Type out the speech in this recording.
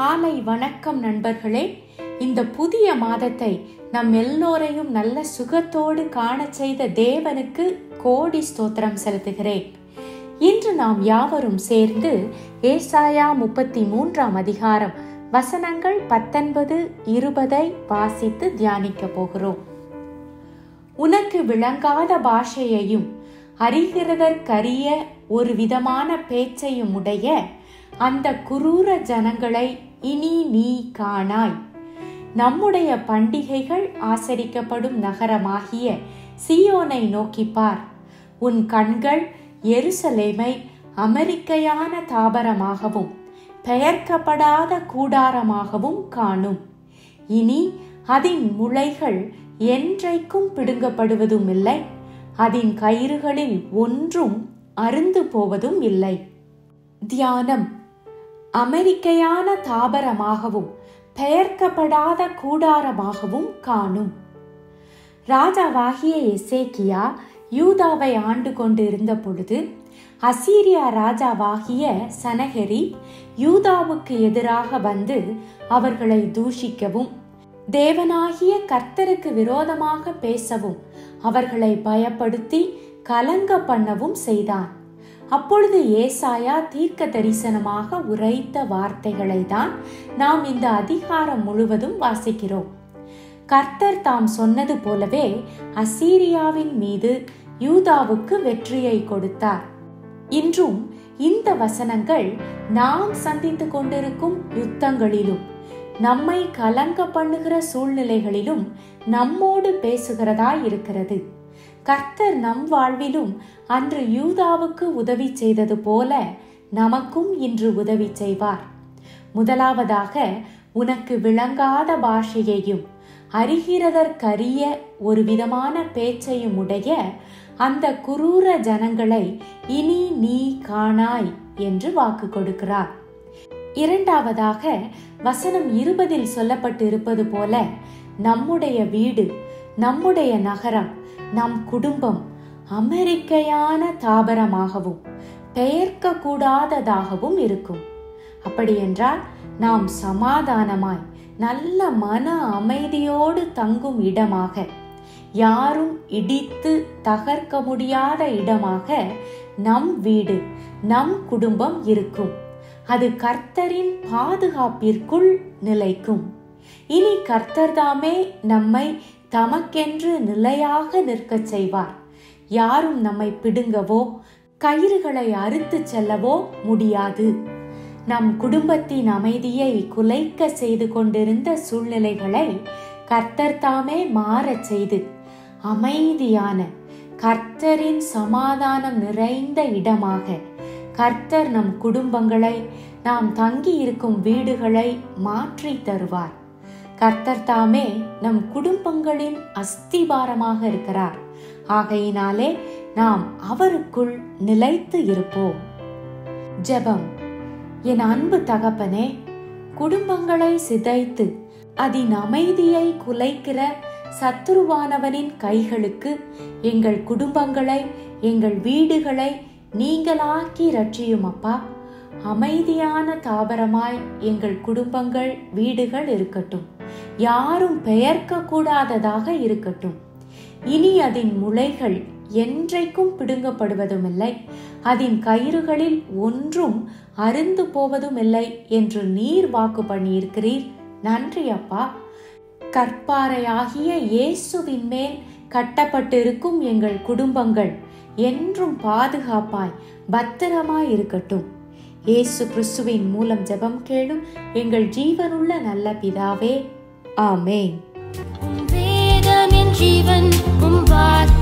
காலை வணக்கம் நண்பர்களே இந்த புதிய மாதத்தை நம் எல்லோரையும் நல்ல சுகத்தோடு காணச் செய்த தேவனுக்கு கோடி ஸ்தோத்திரம் செலுத்துகிறேன் இன்று நாம் யாவரும் சேர்ந்து ஏசாயா முப்பத்தி மூன்றாம் அதிகாரம் வசனங்கள் பத்தொன்பது இருபதை வாசித்து தியானிக்க போகிறோம் உனக்கு விளங்காத பாஷையையும் அறிகிறதற்கரிய ஒரு விதமான பேச்சையும் உடைய அந்த குரூர ஜனங்களை இனி நீ காணாய் நம்முடைய பண்டிகைகள் ஆசரிக்கப்படும் நகரமாகிய சியோனை நோக்கி பார் உன் கண்கள் எருசலேமை அமெரிக்கையான தாபரமாகவும் பெயர்க்கப்படாத கூடாரமாகவும் காணும் இனி அதன் முளைகள் என்றைக்கும் பிடுங்கப்படுவதும் இல்லை அதன் கயிறுகளில் ஒன்றும் அருந்து போவதும் இல்லை தியானம் அமெரிக்கையான தாபரமாகவும் பெயர்க்கப்படாத கூடாரமாகவும் காணும் ராஜாவாகிய எசேக்கியா யூதாவை ஆண்டு கொண்டு இருந்த பொழுது அசீரியா ராஜாவாகிய சனகரி யூதாவுக்கு எதிராக வந்து அவர்களை தூஷிக்கவும் தேவனாகிய கர்த்தருக்கு விரோதமாக பேசவும் அவர்களை பயப்படுத்தி கலங்க பண்ணவும் செய்தான் அப்பொழுது ஏசாயா தீர்க்க தரிசனமாக உரைத்த வார்த்தைகளை தான் நாம் இந்த அதிகாரம் முழுவதும் வாசிக்கிறோம் கர்த்தர் தாம் சொன்னது போலவே அசீரியாவின் மீது யூதாவுக்கு வெற்றியை கொடுத்தார் இன்றும் இந்த வசனங்கள் நாம் சந்தித்து கொண்டிருக்கும் யுத்தங்களிலும் நம்மை கலங்க பண்ணுகிற சூழ்நிலைகளிலும் நம்மோடு பேசுகிறதா இருக்கிறது கர்த்தர் நம் வாழ்விலும் அன்று யூதாவுக்கு உதவி செய்தது போல நமக்கும் இன்று உதவி செய்வார் முதலாவதாக உனக்கு விளங்காத பாஷையையும் அறிகிறதற்கரிய ஒரு விதமான பேச்சையும் உடைய அந்த குரூர ஜனங்களை இனி நீ காணாய் என்று வாக்கு கொடுக்கிறார் இரண்டாவதாக வசனம் இருபதில் சொல்லப்பட்டு இருப்பது போல நம்முடைய வீடு நம்முடைய நகரம் நம் குடும்பம் அமெரிக்கையான தாபரமாகவும் பெயர்க்க கூடாததாகவும் இருக்கும் அப்படியென்றால் நாம் சமாதானமாய் நல்ல மன அமைதியோடு தங்கும் இடமாக யாரும் இடித்து தகர்க்க முடியாத இடமாக நம் வீடு நம் குடும்பம் இருக்கும் அது கர்த்தரின் பாதுகாப்பிற்குள் நிலைக்கும் இனி கர்த்தர்தாமே நம்மை தமக்கென்று நிலையாக நிற்கச் செய்வார் யாரும் நம்மை பிடுங்கவோ கயிறுகளை அறுத்து செல்லவோ முடியாது நம் குடும்பத்தின் அமைதியை குலைக்க செய்து கொண்டிருந்த சூழ்நிலைகளை கர்த்தர் தாமே மாறச் செய்து அமைதியான கர்த்தரின் சமாதானம் நிறைந்த இடமாக கர்த்தர் நம் குடும்பங்களை நாம் தங்கி இருக்கும் வீடுகளை மாற்றி தருவார் கர்த்தர் தாமே நம் குடும்பங்களின் அஸ்திபாரமாக இருக்கிறார் ஆகையினாலே நாம் அவருக்குள் நிலைத்து இருப்போம் ஜெபம் என் அன்பு தகப்பனே குடும்பங்களை சிதைத்து அதன் அமைதியை குலைக்கிற சத்துருவானவனின் கைகளுக்கு எங்கள் குடும்பங்களை எங்கள் வீடுகளை நீங்களாக்கி ரட்சியும் அப்பா அமைதியான தாபரமாய் எங்கள் குடும்பங்கள் வீடுகள் இருக்கட்டும் யாரும் பெயர்க்க கூடாததாக இருக்கட்டும் இனி அதன் முளைகள் என்றைக்கும் பிடுங்கப்படுவதும் இல்லை அதன் கயிறுகளில் ஒன்றும் அருந்து போவதும் இல்லை என்று நீர் வாக்கு பண்ணியிருக்கிறீர் நன்றி அப்பா கற்பாறையாகிய இயேசுவின் மேல் கட்டப்பட்டிருக்கும் எங்கள் குடும்பங்கள் என்றும் பாதுகாப்பாய் பத்திரமாய் இருக்கட்டும் இயேசு கிறிஸ்துவின் மூலம் ஜெபம் கேளும் எங்கள் ஜீவனுள்ள நல்ல பிதாவே ஆமேன் உம் வேதம் என் ஜீவன் உம் வார்த்தை